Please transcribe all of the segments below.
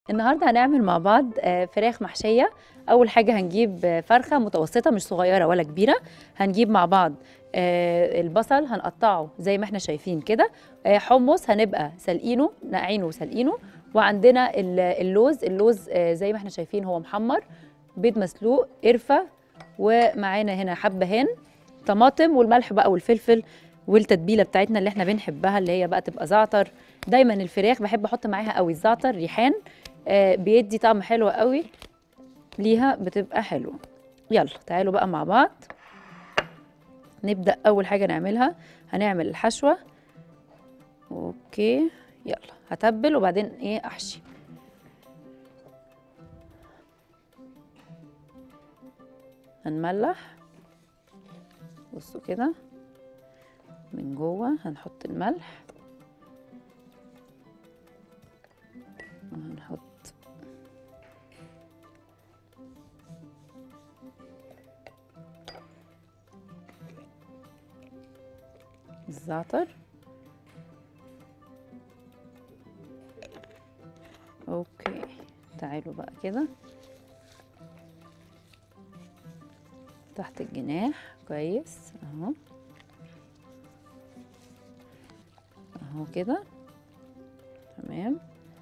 النهارده هنعمل مع بعض آه، فراخ محشيه اول حاجه هنجيب آه، فرخه متوسطه مش صغيره ولا كبيره هنجيب مع بعض آه، البصل هنقطعه زي ما احنا شايفين كده آه، حمص هنبقى سلقينه نقعينه وسلقينه وعندنا ال- اللوز اللوز آه، زي ما احنا شايفين هو محمر بيض مسلوق قرفه ومعانا هنا حبهان طماطم والملح بقى والفلفل والتتبيله بتاعتنا اللي احنا بنحبها اللي هي بقى تبقى زعتر دايما الفراخ بحب احط معاها قوي الزعتر ريحان آه، بيدي طعم حلو قوي ليها بتبقى حلوه يلا تعالوا بقى مع بعض نبدا اول حاجه نعملها هنعمل الحشوه اوكي يلا هتبل وبعدين ايه احشي هنملح بصوا كده من جوه هنحط الملح وهنحط الزعتر اوكي تعالوا بقى كده تحت الجناح كويس اهو اهو كده تمام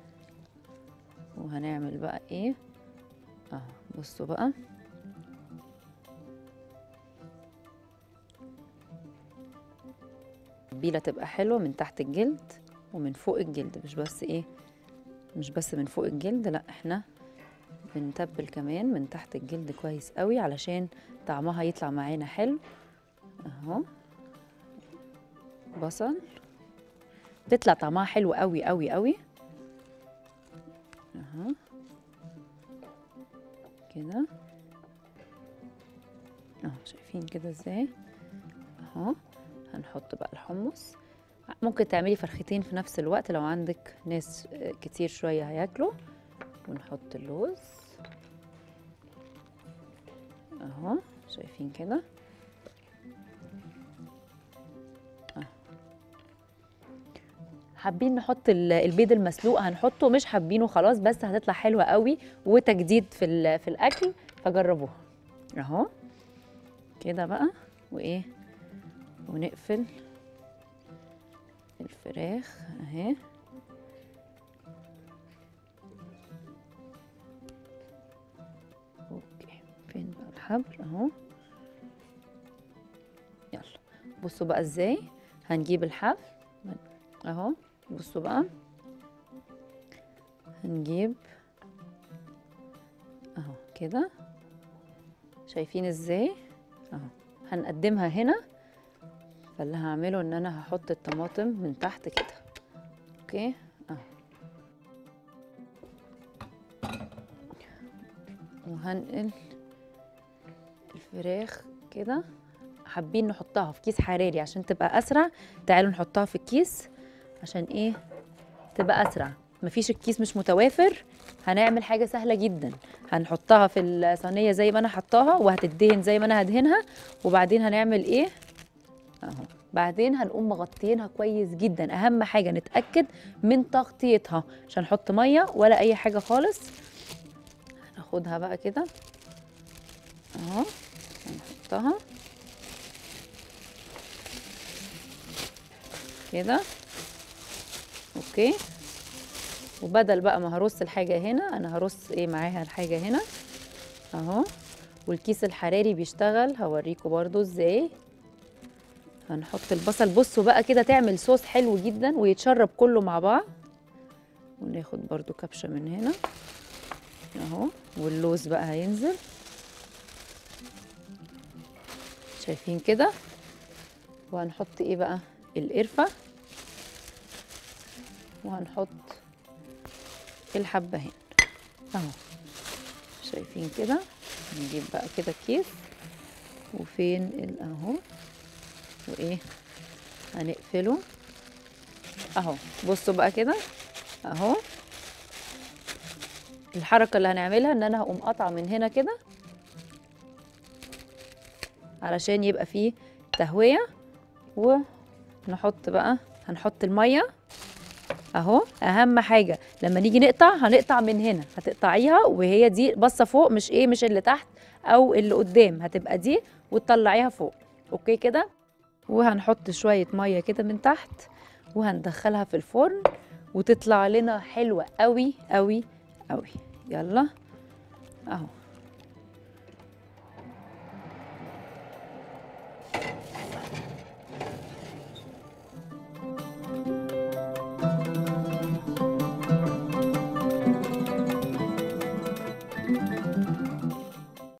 وهنعمل بقى ايه اهو بصوا بقى التتبيله تبقى حلوه من تحت الجلد ومن فوق الجلد مش بس ايه مش بس من فوق الجلد لا احنا بنتبل كمان من تحت الجلد كويس قوي علشان طعمها يطلع معانا حلو اهو بصل تطلع طعمها حلو قوي قوي قوي اهو كده اهو شايفين كده ازاي اهو هنحط بقى الحمص ممكن تعملي فرختين في نفس الوقت لو عندك ناس آه، كتير شوية هياكلوا ونحط اللوز اهو شايفين كده أهو. حابين نحط ال- البيض المسلوق هنحطه مش حابينه خلاص بس هتطلع حلوة قوي وتجديد في ال- في الاكل فجربوها اهو كده بقى وايه ونقفل الفراخ اهي اوكي فين بقى الحبل اهو يلا بصوا بقى ازاي هنجيب الحبل اهو بصوا بقى هنجيب اهو كده شايفين ازاي اهو هنقدمها هنا فاللي هعمله ان انا هحط الطماطم من تحت كده اوكي اهو وهنقل الفراخ كده حابين نحطها في كيس حراري عشان تبقى اسرع تعالوا نحطها في الكيس عشان ايه تبقى اسرع مفيش الكيس مش متوافر هنعمل حاجه سهله جدا هنحطها في الصينيه زي ما انا حطاها وهتدهن زي ما انا هدهنها وبعدين هنعمل ايه اهو بعدين هنقوم مغطينها كويس جدا اهم حاجه نتاكد من تغطيتها مش هنحط ميه ولا اي حاجه خالص هناخدها بقى كده اهو هنحطها كده اوكي وبدل بقى ما هرص الحاجه هنا انا هرص ايه معاها الحاجه هنا اهو والكيس الحراري بيشتغل هوريكم برضو ازاي هنحط البصل بصوا بقى كده تعمل صوص حلو جدا ويتشرب كله مع بعض وناخد برضو كبشة من هنا اهو واللوز بقى هينزل شايفين كده وهنحط ايه بقى القرفة وهنحط الحبهان اهو شايفين كده نجيب بقى كده كيس وفين ال- اهو وايه هنقفله اهو بصوا بقى كده اهو الحركه اللي هنعملها ان انا هقوم قاطعه من هنا كده علشان يبقى فيه تهويه ونحط بقى هنحط الميه اهو اهم حاجه لما نيجي نقطع هنقطع من هنا هتقطعيها وهي دي باصه فوق مش ايه مش اللي تحت او اللي قدام هتبقى دي وتطلعيها فوق اوكي كده وهنحط شويه ميه كده من تحت وهندخلها في الفرن وتطلع لنا حلوه قوي قوي قوي يلا اهو